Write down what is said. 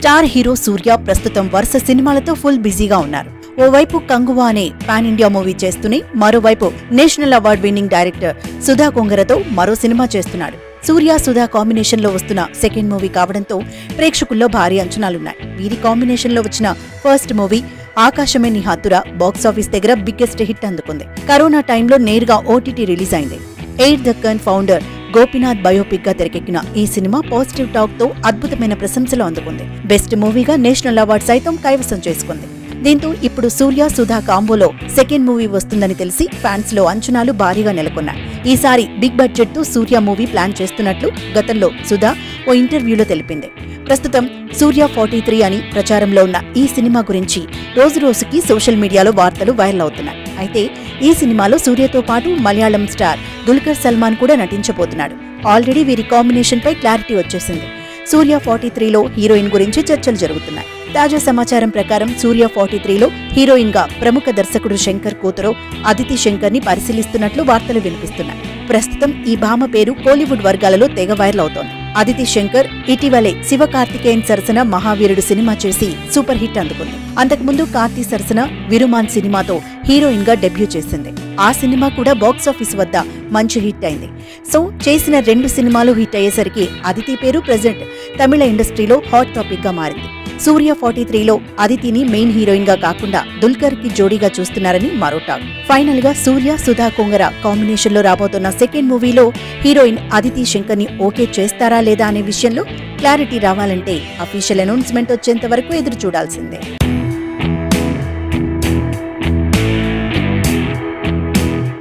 star hero సూర్య ప్రస్తుతం వరుస సినిమాలతో ఫుల్ బిజీగా ఉన్నారు ఓవైపు కంగువా అనే పాన్ ఇండియా మూవీ చేస్తూనే మరోవైపు national award winning director Sudha కొంగరతో మరో సినిమా చేస్తున్నాడు సూర్య సుధా కాంబినేషన్ లో వస్తున్న సెకండ్ మూవీ కావడంతో ప్రేక్షకుల్లో భారీ అంచనాలున్నాయి వీరి కాంబినేషన్ లో వచ్చిన ఫస్ట్ మూవీ ఆకాశమే నీ హత్తుర బాక్సాఫీస్ దగ్గర బిగ్గెస్ట్ హిట్ అందుకుంది కరోనా టైంలో నేరుగా ఓటీటీ రిలీజ్ అయింది air Deccan founder Gopinath biopic గా తెరకెక్కిన ఈ సినిమా పాజిటివ్ టాక్ తో అద్భుతమైన ప్రశంసలు అందుకుంది బెస్ట్ మూవీగా నేషనల్ అవార్డు సైతం కైవసం చేసుకుంది దీంతో ఇప్పుడు సూర్య సుధా కాంబోలో సెకండ్ మూవీ వస్తుందని తెలిసి ఫ్యాన్స్ లో అంచనాలు భారీగా నెలకొన్నాయి ఈసారి బిగ్ బడ్జెట్ తో సూర్య మూవీ ప్లాన్ చేస్తున్నట్లు గతంలో సుధా ఓ ఇంటర్వ్యూలో తెలిపింది ప్రస్తుతం సూర్య ఫార్టీ త్రీ అని ప్రచారంలో ఉన్న ఈ సినిమా గురించి రోజు రోజుకి సోషల్ మీడియాలో వార్తలు వైరల్ అవుతున్నాయి అయితే ఈ సినిమాలో సూర్యతో పాటు మలయాళం స్టార్ దుల్కర్ సల్మాన్ కూడా నటించబోతున్నాడు ఆల్రెడీ వీరి కాంబినేషన్ పై క్లారిటీ వచ్చేసింది సూర్య ఫార్టీ త్రీలో హీరోయిన్ గురించి చర్చలు జరుగుతున్నాయి తాజా సమాచారం ప్రకారం సూర్య ఫార్టీ త్రీలో హీరోయిన్ గా ప్రముఖ దర్శకుడు శంకర్ కూతురు అదితి శంకర్ ని పరిశీలిస్తున్నట్లు వార్తలు వినిపిస్తున్నాయి ప్రస్తుతం ఈ భామ పేరు కోలీవుడ్ వర్గాలలో తెగ వైరల్ అవుతోంది అదితి శంకర్ ఇటీవలే శివ కార్తికేయన్ సరసన మహావీరుడు సినిమా చేసి సూపర్ హిట్ అందుకుంది అంతకుముందు కార్తీ సరసన విరుమాన్ సినిమాతో హీరోయిన్ గా డెబ్యూ చేసింది ఆ సినిమా కూడా బాక్సాఫీస్ వద్ద మంచి హిట్ అయింది సో చేసిన రెండు సినిమాలు హిట్ అయ్యేసరికి అదితి పేరు ప్రెజెంట్ తమిళ ఇండస్ట్రీలో హాట్ టాపిక్ గా మారింది సూర్య ఫార్టీ త్రీలో అదితిని మెయిన్ హీరోయిన్ గా కాకుండా దుల్కర్ కి జోడీగా చూస్తున్నారని మరో టాక్ ఫైనల్ గా సూర్య సుధా కొంగర కాంబినేషన్ లో రాబోతున్న సెకండ్ మూవీలో హీరోయిన్ అదితి శంకర్ ని ఓకే చేస్తారా లేదా అనే విషయంలో క్లారిటీ రావాలంటే అఫీషియల్ అనౌన్స్మెంట్ వచ్చేంత వరకు ఎదురు చూడాల్సిందే